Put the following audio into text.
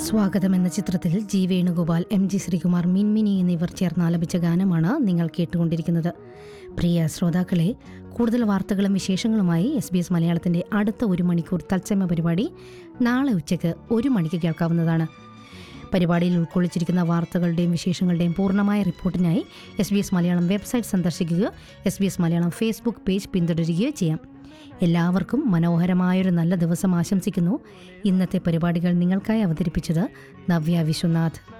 സ്വാഗതം എന്ന ചിത്രത്തിൽ G Venugopal M G Sreekumar Minmini എന്നിവർ ചേർന്ന് ആലപിച്ച ഗാനമാണ് നിങ്ങൾ കേട്ടുകൊണ്ടിരിക്കുന്നത് പ്രിയ ശ്രോതാക്കളെ കൂടുതൽ വാർത്തകളും വിശേഷങ്ങളുമായി എസ് ബി എസ് മലയാളത്തിൻ്റെ അടുത്ത ഒരു മണിക്കൂർ തത്സമയ പരിപാടി നാളെ ഉച്ചയ്ക്ക് ഒരു മണിക്ക് കേൾക്കാവുന്നതാണ് പരിപാടിയിൽ ഉൾക്കൊള്ളിച്ചിരിക്കുന്ന വാർത്തകളുടെയും വിശേഷങ്ങളുടെയും പൂർണ്ണമായ റിപ്പോർട്ടിനായി S B S Malayalam website സന്ദർശിക്കുകയോ S B S Malayalam Facebook page പിന്തുടരുകയോ ചെയ്യാം എല്ലാവർക്കും മനോഹരമായൊരു നല്ല ദിവസം ആശംസിക്കുന്നു ഇന്നത്തെ പരിപാടികൾ നിങ്ങൾക്കായി അവതരിപ്പിച്ചത് നവ്യ വിശ്വനാഥ്